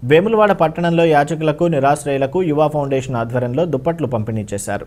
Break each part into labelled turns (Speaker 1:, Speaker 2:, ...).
Speaker 1: వేములవాడ పట్టణంలో యాచకులకు నిరాశ్రయులకు యువ ఫౌండేషన్ ఆధ్వర్యంలో దుప్పట్లు పంపిణీ చేశారు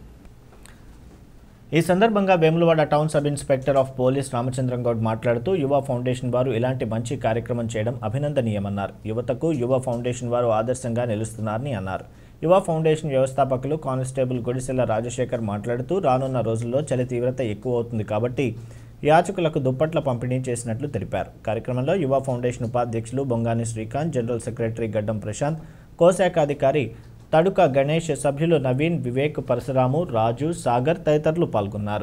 Speaker 1: ఈ సందర్భంగా Vemulawada town sub inspector of police Ramachandram Goud మాట్లాడుతూ యువ ఫౌండేషన్ వారు ఇలాంటి మంచి కార్యక్రమం చేయడం అభినందనీయమన్నారు యువతకు యువ ఫౌండేషన్ వారు ఆదర్శంగా నిలుస్తున్నారని అన్నారు యువ ఫౌండేషన్ వ్యవస్థాపకులు కానిస్టేబుల్ గుడిసెల రాజశేఖర్ మాట్లాడుతూ రానున్న రోజుల్లో చలి తీవ్రత ఎక్కువ అవుతుంది కాబట్టి యాచకులకు దుప్పట్ల పంపిణీ చేసినట్లు తెలిపారు కార్యక్రమంలో యువ ఫౌండేషన్ ఉపాధ్యక్షులు బొంగాని శ్రీకాంత్ జనరల్ సెక్రటరీ గడ్డం ప్రశాంత్ కోశాఖాధికారి తడుక గణేష్ సభ్యులు నవీన్ వివేక్ పరశురాము రాజు సాగర్ తదితరులు పాల్గొన్నారు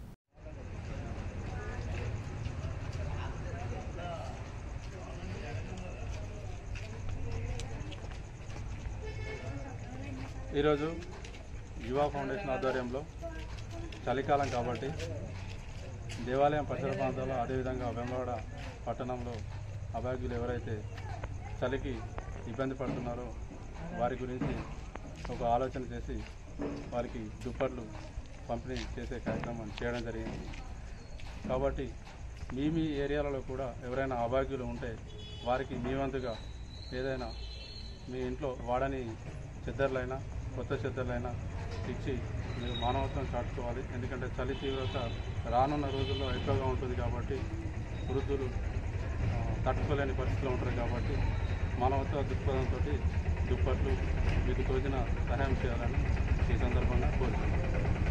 Speaker 2: ఈరోజు యువ ఫౌండేషన్ ఆధ్వర్యంలో చలికాలం కాబట్టి దేవాలయం పరిసర ప్రాంతాల్లో అదేవిధంగా వెంబడ పట్టణంలో అభాగ్యులు ఎవరైతే చలికి ఇబ్బంది పడుతున్నారో వారి గురించి ఒక ఆలోచన చేసి వారికి దుప్పట్లు పంపిణీ చేసే కార్యక్రమం చేయడం జరిగింది కాబట్టి మీ మీ ఏరియాలలో కూడా ఎవరైనా అభాగ్యులు ఉంటే వారికి మీ వంతుగా ఏదైనా మీ ఇంట్లో వాడని చెద్దర్లైనా కొత్త చెద్దర్లైనా ఇచ్చి మీరు మానవత్వం చాటుకోవాలి ఎందుకంటే చలి తీవ్రత రానున్న రోజుల్లో ఎక్కువగా ఉంటుంది కాబట్టి వృద్ధులు ఆ, తట్టుకోలేని పరిస్థితిలో ఉంటారు కాబట్టి మానవత్వ దృక్పథంతో దుప్పట్లు మీకు తోచిన సహాయం చేయాలని ఈ సందర్భంగా కోరుతున్నాను